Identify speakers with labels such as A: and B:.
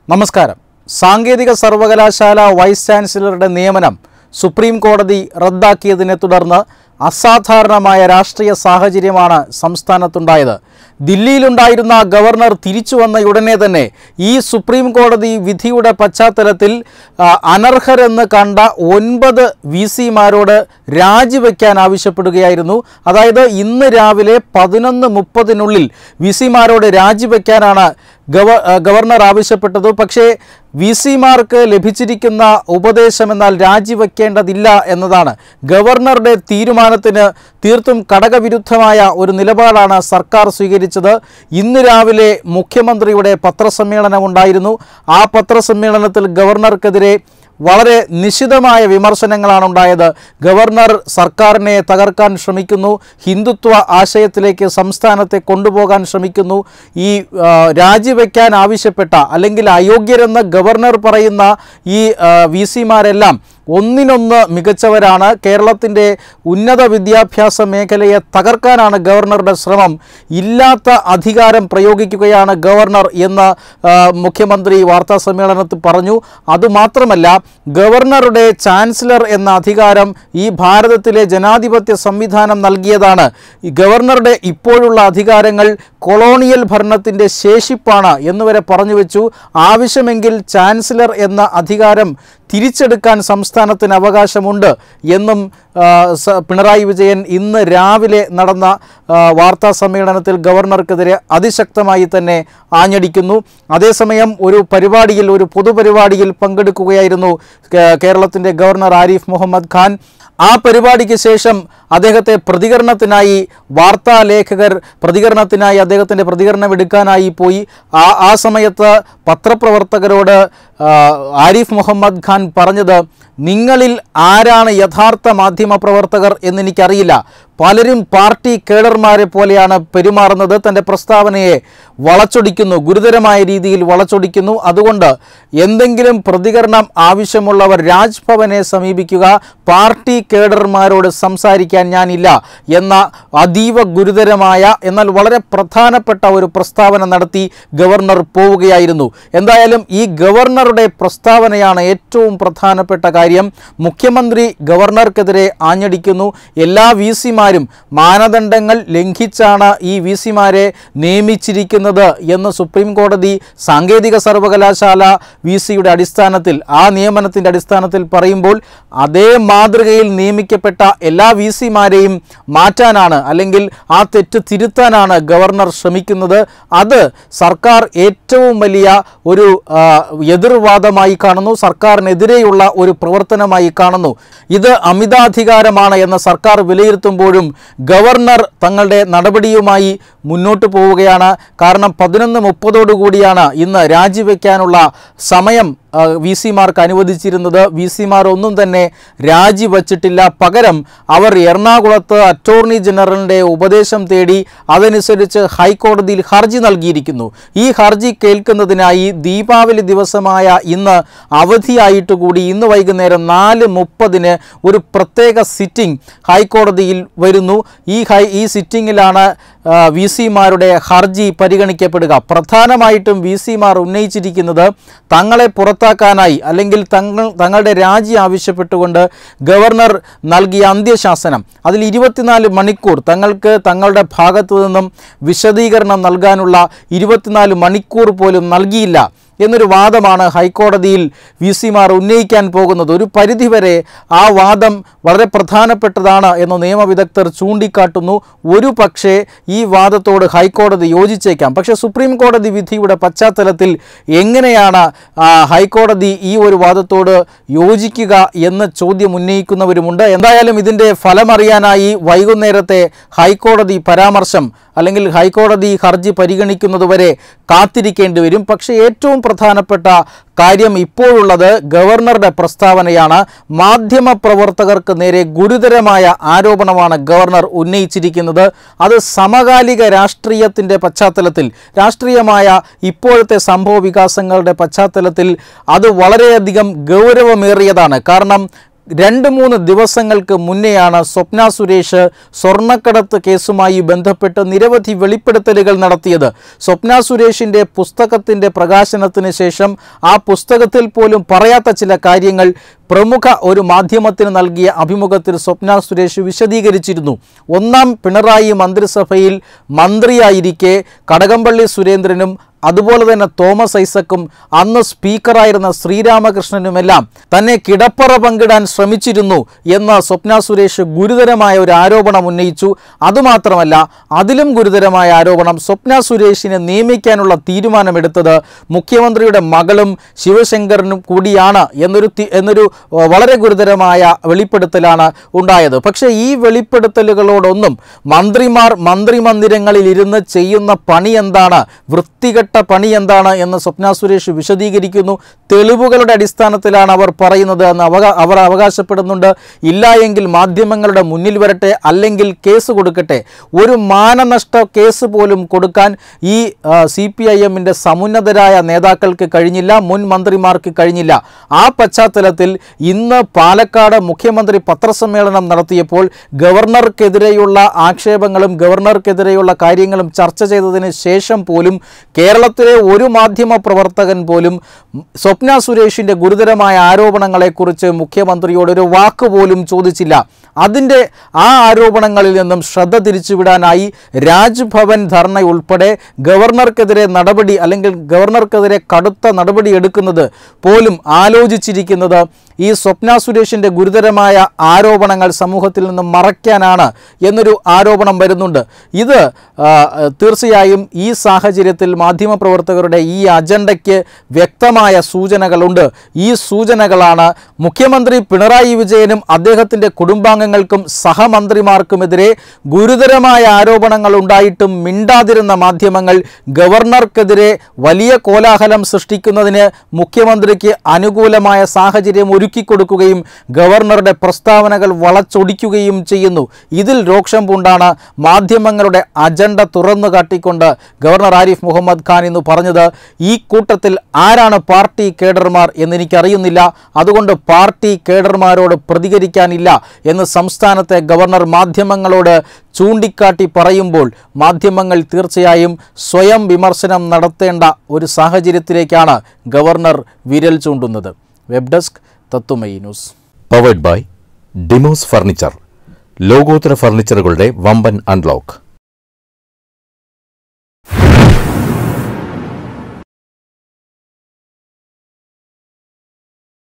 A: നമസ്കാരം സാങ്കേതിക സർവകലാശാല വൈസ് ചാൻസലറുടെ നിയമനം സുപ്രീം കോടതി റദ്ദാക്കിയതിനെ തുടർന്ന് അസാധാരണമായ രാഷ്ട്രീയ സാഹചര്യമാണ് സംസ്ഥാനത്തുണ്ടായത് ദില്ലിയിലുണ്ടായിരുന്ന ഗവർണർ തിരിച്ചു വന്ന ഉടനെ തന്നെ ഈ സുപ്രീം കോടതി വിധിയുടെ പശ്ചാത്തലത്തിൽ ആ, അനർഹരെന്ന് കണ്ട ഒൻപത് വി സിമാരോട് രാജിവെക്കാൻ ആവശ്യപ്പെടുകയായിരുന്നു അതായത് ഇന്ന് രാവിലെ പതിനൊന്ന് മുപ്പതിനുള്ളിൽ വി സിമാരോട് രാജിവെക്കാനാണ് ഗവ ആ, ഗവർണർ ആവശ്യപ്പെട്ടത് പക്ഷേ വി സിമാർക്ക് ലഭിച്ചിരിക്കുന്ന ഉപദേശം എന്നാൽ രാജിവെക്കേണ്ടതില്ല എന്നതാണ് ഗവർണറുടെ തീരുമാനത്തിന് തീർത്തും ഘടകവിരുദ്ധമായ ഒരു നിലപാടാണ് സർക്കാർ സ്വീകരിച്ചത് ഇന്ന് രാവിലെ മുഖ്യമന്ത്രിയുടെ പത്രസമ്മേളനം ഉണ്ടായിരുന്നു ആ പത്രസമ്മേളനത്തിൽ ഗവർണർക്കെതിരെ വളരെ നിശിതമായ വിമർശനങ്ങളാണ് ഉണ്ടായത് ഗവർണർ സർക്കാരിനെ തകർക്കാൻ ശ്രമിക്കുന്നു ഹിന്ദുത്വ ആശയത്തിലേക്ക് സംസ്ഥാനത്തെ കൊണ്ടുപോകാൻ ശ്രമിക്കുന്നു ഈ ആ, രാജിവെക്കാൻ ആവശ്യപ്പെട്ട അല്ലെങ്കിൽ അയോഗ്യരെന്ന് ഗവർണർ പറയുന്ന ഈ വി സിമാരെല്ലാം ഒന്നിനൊന്ന് മികച്ചവരാണ് കേരളത്തിൻ്റെ ഉന്നത വിദ്യാഭ്യാസ മേഖലയെ തകർക്കാനാണ് ഗവർണറുടെ ശ്രമം ഇല്ലാത്ത അധികാരം പ്രയോഗിക്കുകയാണ് ഗവർണർ എന്ന് ആ, മുഖ്യമന്ത്രി വാർത്താ സമ്മേളനത്തിൽ പറഞ്ഞു അതുമാത്രമല്ല ഗവർണറുടെ ചാൻസലർ എന്ന അധികാരം ഈ ഭാരതത്തിലെ ജനാധിപത്യ സംവിധാനം നൽകിയതാണ് ഈ ഗവർണറുടെ ഇപ്പോഴുള്ള അധികാരങ്ങൾ കൊളോണിയൽ ഭരണത്തിൻ്റെ ശേഷിപ്പാണ് എന്നുവരെ പറഞ്ഞു വെച്ചു ആവശ്യമെങ്കിൽ ചാൻസലർ എന്ന അധികാരം തിരിച്ചെടുക്കാൻ സംസ്ഥാനത്തിന് അവകാശമുണ്ട് എന്നും ആ, സ- പിണറായി വിജയൻ ഇന്ന് രാവിലെ നടന്ന ആ, വാർത്താ സമ്മേളനത്തിൽ ഗവർണർക്കെതിരെ അതിശക്തമായി തന്നെ ആഞ്ഞടിക്കുന്നു അതേസമയം ഒരു പരിപാടിയിൽ ഒരു പൊതുപരിപാടിയിൽ പങ്കെടുക്കുകയായിരുന്നു കേ- കേരളത്തിൻ്റെ ഗവർണർ ആരിഫ് മുഹമ്മദ് ഖാൻ ആ പരിപാടിക്ക് ശേഷം അദ്ദേഹത്തെ പ്രതികരണത്തിനായി വാർത്താ ലേഖകർ പ്രതികരണത്തിനായി അദ്ദേഹത്തിൻ്റെ പ്രതികരണം എടുക്കാനായി പോയി ആ ആ സമയത്ത് പത്രപ്രവർത്തകരോട് ആ, ആരിഫ് മുഹമ്മദ് ഖാൻ പറഞ്ഞത് നിങ്ങളിൽ ആരാണ് യഥാർത്ഥ മാധ്യമ പ്രവർത്തകർ എന്നെനിക്കറിയില്ല പലരും പാർട്ടി കേഡർമാരെ പോലെയാണ് പെരുമാറുന്നത് തൻ്റെ പ്രസ്താവനയെ വളച്ചൊടിക്കുന്നു ഗുരുതരമായ രീതിയിൽ വളച്ചൊടിക്കുന്നു അതുകൊണ്ട് എന്തെങ്കിലും പ്രതികരണം ആവശ്യമുള്ളവർ രാജ്ഭവനെ സമീപിക്കുക പാർട്ടി കേഡർമാരോട് സംസാരിക്കാൻ ഞാനില്ല എന്ന അതീവ ഗുരുതരമായ എന്നാൽ വളരെ പ്രധാനപ്പെട്ട ഒരു പ്രസ്താവന നടത്തി ഗവർണർ പോവുകയായിരുന്നു എന്തായാലും ഈ ഗവർണറുടെ പ്രസ്താവനയാണ് ഏറ്റവും പ്രധാനപ്പെട്ട കാര്യം മുഖ്യമന്ത്രി ഗവർണർക്കെതിരെ ആഞ്ഞടിക്കുന്നു എല്ലാ വി സിമാരും മാനദണ്ഡങ്ങൾ ലംഘിച്ചാണ് ഈ വി സിമാരെ നിയമിച്ചിരിക്കുന്നത് എന്ന് സുപ്രീം കോടതി സാങ്കേതിക സർവകലാശാല വി സിയുടെ അടിസ്ഥാനത്തിൽ ആ നിയമനത്തിൻ്റെ അടിസ്ഥാനത്തിൽ പറയുമ്പോൾ അതേ മാതൃകയിൽ നിയമിക്കപ്പെട്ട എല്ലാ വി സിമാരെയും മാറ്റാനാണ് അല്ലെങ്കിൽ ആ തെറ്റ് തിരുത്താനാണ് ഗവർണർ ശ്രമിക്കുന്നത് അത് സർക്കാർ ഏറ്റവും വലിയ ഒരു ആ, എതിർവാദമായി കാണുന്നു സർക്കാരിനെതിരെയുള്ള ഒരു പ്രവർത്തനമായി കാണുന്നു ഇത് അമിതാധികാരമാണ് എന്ന് സർക്കാർ വിലയിരുത്തുമ്പോഴും ഗവർണർ തങ്ങളുടെ നടപടിയുമായി മുന്നോട്ട് പോവുകയാണ് കാരണം പതിനൊന്ന് മുപ്പതോടുകൂടിയാണ് ഇന്ന് രാജിവെക്കാനുള്ള സമയം വി സിമാർക്ക് അനുവദിച്ചിരുന്നത് വി സിമാർ ഒന്നും തന്നെ രാജിവച്ചിട്ടില്ല പകരം അവർ എറണാകുളത്ത് അറ്റോർണി ജനറലിൻ്റെ ഉപദേശം തേടി അതനുസരിച്ച് ഹൈക്കോടതിയിൽ ഹർജി നൽകിയിരിക്കുന്നു ഈ ഹർജി കേൾക്കുന്നതിനായി ദീപാവലി ദിവസമായ ഇന്ന് അവധിയായിട്ട് കൂടി ഇന്ന് വൈകുന്നേരം നാല് മുപ്പതിന് ഒരു പ്രത്യേക സിറ്റിംഗ് ഹൈക്കോടതിയിൽ വരുന്നു ഈ ഹൈ ഈ സിറ്റിങ്ങിലാണ് വി സിമാരുടെ ഹർജി പരിഗണിക്കപ്പെടുക പ്രധാനമായിട്ടും വി സിമാർ ഉന്നയിച്ചിരിക്കുന്നത് തങ്ങളെ പുറത്താക്കാനായി അല്ലെങ്കിൽ തങ്ങൾ തങ്ങളുടെ രാജി ആവശ്യപ്പെട്ടുകൊണ്ട് ഗവർണർ നൽകിയ അന്ത്യശാസനം അതിൽ ഇരുപത്തിനാല് മണിക്കൂർ തങ്ങൾക്ക് തങ്ങളുടെ ഭാഗത്തു നിന്നും വിശദീകരണം നൽകാനുള്ള ഇരുപത്തിനാല് മണിക്കൂർ പോലും നൽകിയില്ല എന്നൊരു വാദമാണ് ഹൈക്കോടതിയിൽ വി സിമാർ ഉന്നയിക്കാൻ പോകുന്നത് ഒരു പരിധിവരെ ആ വാദം വളരെ പ്രധാനപ്പെട്ടതാണ് എന്ന് നിയമവിദഗ്ധർ ചൂണ്ടിക്കാട്ടുന്നു ഒരു പക്ഷേ ഈ വാദത്തോട് ഹൈക്കോടതി യോജിച്ചേക്കാം പക്ഷേ സുപ്രീം കോടതി വിധിയുടെ പശ്ചാത്തലത്തിൽ എങ്ങനെയാണ് ആ, ഹൈക്കോടതി ഈ ഒരു വാദത്തോട് യോജിക്കുക എന്ന് ചോദ്യം ഉന്നയിക്കുന്നവരുമുണ്ട് എന്തായാലും ഇതിൻ്റെ ഫലമറിയാനായി വൈകുന്നേരത്തെ ഹൈക്കോടതി പരാമർശം അല്ലെങ്കിൽ ഹൈക്കോടതി ഹർജി പരിഗണിക്കുന്നതുവരെ കാത്തിരിക്കേണ്ടി വരും പക്ഷേ ഏറ്റവും പ്രധാനപ്പെട്ട കാര്യം ഇപ്പോഴുള്ളത് ഗവർണറുടെ പ്രസ്താവനയാണ് മാധ്യമ പ്രവർത്തകർക്ക് നേരെ ഗുരുതരമായ ആരോപണമാണ് ഗവർണർ ഉന്നയിച്ചിരിക്കുന്നത് അത് സമകാലിക രാഷ്ട്രീയത്തിൻ്റെ പശ്ചാത്തലത്തിൽ രാഷ്ട്രീയമായ ഇപ്പോഴത്തെ സംഭവ വികാസങ്ങളുടെ പശ്ചാത്തലത്തിൽ അത് വളരെയധികം ഗൗരവമേറിയതാണ് കാരണം രണ്ട് മൂന്ന് ദിവസങ്ങൾക്ക് മുന്നെയാണ് സ്വപ്ന സുരേഷ് സ്വർണ്ണക്കടത്ത് കേസുമായി ബന്ധപ്പെട്ട് നിരവധി വെളിപ്പെടുത്തലുകൾ നടത്തിയത് സ്വപ്ന സുരേഷിൻ്റെ പുസ്തകത്തിൻ്റെ പ്രകാശനത്തിന് ശേഷം ആ പുസ്തകത്തിൽ പോലും പറയാത്ത ചില കാര്യങ്ങൾ പ്രമുഖ ഒരു മാധ്യമത്തിന് നൽകിയ അഭിമുഖത്തിൽ സ്വപ്ന സുരേഷ് വിശദീകരിച്ചിരുന്നു ഒന്നാം പിണറായി മന്ത്രിസഭയിൽ മന്ത്രിയായിരിക്കെ കടകംപള്ളി സുരേന്ദ്രനും അതുപോലെ തന്നെ തോമസ് ഐസക്കും അന്ന് സ്പീക്കറായിരുന്ന ശ്രീരാമകൃഷ്ണനുമെല്ലാം തന്നെ കിടപ്പറ പങ്കിടാൻ ശ്രമിച്ചിരുന്നു എന്ന് സ്വപ്ന സുരേഷ് ഗുരുതരമായ ഒരു ആരോപണം ഉന്നയിച്ചു അതുമാത്രമല്ല അതിലും ഗുരുതരമായ ആരോപണം സ്വപ്ന സുരേഷിനെ നിയമിക്കാനുള്ള തീരുമാനമെടുത്തത് മുഖ്യമന്ത്രിയുടെ മകളും ശിവശങ്കരനും കൂടിയാണ് എന്നൊരു തി- എന്നൊരു ഏഹ്, വളരെ ഗുരുതരമായ വെളിപ്പെടുത്തലാണ് ഉണ്ടായത് പക്ഷേ ഈ വെളിപ്പെടുത്തലുകളോടൊന്നും മന്ത്രിമാർ മന്ത്രിമന്ദിരങ്ങളിൽ ഇരുന്ന് ചെയ്യുന്ന പണി എന്താണ് വൃത്തികെട്ട പണി എന്താണ് എന്ന് സ്വപ്ന സുരേഷ് വിശദീകരിക്കുന്നു തെളിവുകളുടെ അടിസ്ഥാനത്തിലാണ് അവർ പറയുന്നത് എന്ന് അവകാ അവർ അവകാശപ്പെടുന്നുണ്ട് ഇല്ല എങ്കിൽ മാധ്യമങ്ങളുടെ മുന്നിൽ വരട്ടെ അല്ലെങ്കിൽ കേസ് കൊടുക്കട്ടെ ഒരു മാനനഷ്ട കേസ് പോലും കൊടുക്കാൻ ഈ സി പി ഐ എമ്മിൻ്റെ സമുന്നതരായ നേതാക്കൾക്ക് കഴിഞ്ഞില്ല മുൻ മന്ത്രിമാർക്ക് കഴിഞ്ഞില്ല ആ പശ്ചാത്തലത്തിൽ ഇന്ന് പാലക്കാട് മുഖ്യമന്ത്രി പത്രസമ്മേളനം നടത്തിയപ്പോൾ ഗവർണർക്കെതിരെയുള്ള ആക്ഷേപങ്ങളും ഗവർണർക്കെതിരെയുള്ള കാര്യങ്ങളും ചർച്ച ചെയ്തതിന് ശേഷം പോലും കേരളത്തിലെ ഒരു മാധ്യമ പ്രവർത്തകൻ പോലും സ്വപ്ന സുരേഷിൻ്റെ ഗുരുതരമായ ആരോപണങ്ങളെക്കുറിച്ച് മുഖ്യമന്ത്രിയോട് ഒരു വാക്ക് പോലും ചോദിച്ചില്ല അതിൻ്റെ ആ ആരോപണങ്ങളിൽ നിന്നും ശ്രദ്ധ തിരിച്ചുവിടാനായി രാജ്ഭവൻ ധർണ ഉൾപ്പെടെ ഗവർണർക്കെതിരെ നടപടി അല്ലെങ്കിൽ ഗവർണർക്കെതിരെ കടുത്ത നടപടി എടുക്കുന്നത് പോലും ആലോചിച്ചിരിക്കുന്നത് ഈ സ്വപ്ന സുരേഷിൻ്റെ ഗുരുതരമായ ആരോപണങ്ങൾ സമൂഹത്തിൽ നിന്നും മറയ്ക്കാനാണ് എന്നൊരു ആരോപണം വരുന്നുണ്ട് ഇത് ആ, തീർച്ചയായും ഈ സാഹചര്യത്തിൽ മാധ്യമപ്രവർത്തകരുടെ ഈ അജണ്ടയ്ക്ക് വ്യക്തമായ സൂചനകളുണ്ട് ഈ സൂചനകളാണ് മുഖ്യമന്ത്രി പിണറായി വിജയനും അദ്ദേഹത്തിൻ്റെ കുടുംബാംഗങ്ങൾക്കും സഹമന്ത്രിമാർക്കുമെതിരെ ഗുരുതരമായ ആരോപണങ്ങൾ ഉണ്ടായിട്ടും മിണ്ടാതിരുന്ന മാധ്യമങ്ങൾ ഗവർണർക്കെതിരെ വലിയ കോലാഹലം സൃഷ്ടിക്കുന്നതിന് മുഖ്യമന്ത്രിക്ക് അനുകൂലമായ സാഹചര്യം ഒരുക്കിക്കൊടുക്കുകയും ഗവർണറുടെ പ്രസ്താവനകൾ വളച്ചൊടിക്കുകയും ചെയ്യുന്നു ഇതിൽ രോക്ഷം പൂണ്ടാണ് മാധ്യമങ്ങളുടെ അജണ്ട തുറന്നു കാട്ടിക്കൊണ്ട് ഗവർണർ ആരിഫ് മുഹമ്മദ് ഖാൻ ഇന്ന് പറഞ്ഞത് ഈ കൂട്ടത്തിൽ ആരാണ് പാർട്ടി കേഡർമാർ എന്നെനിക്കറിയുന്നില്ല അതുകൊണ്ട് പാർട്ടി കേഡർമാരോട് പ്രതികരിക്കാനില്ല എന്ന് സംസ്ഥാനത്തെ ഗവർണർ മാധ്യമങ്ങളോട് ചൂണ്ടിക്കാട്ടി പറയുമ്പോൾ മാധ്യമങ്ങൾ തീർച്ചയായും സ്വയം വിമർശനം നടത്തേണ്ട ഒരു സാഹചര്യത്തിലേക്കാണ് ഗവർണർ വിരൽ ചൂണ്ടുന്നത് വെബ് ഡെസ്ക് തത്തുമയി ന്യൂസ്
B: പവേഡ് ബൈ ഡിമോസ് ഫർണിച്ചർ ലോകോത്തര ഫർണിച്ചറുകളുടെ വമ്പൻ അൺലോക്ക്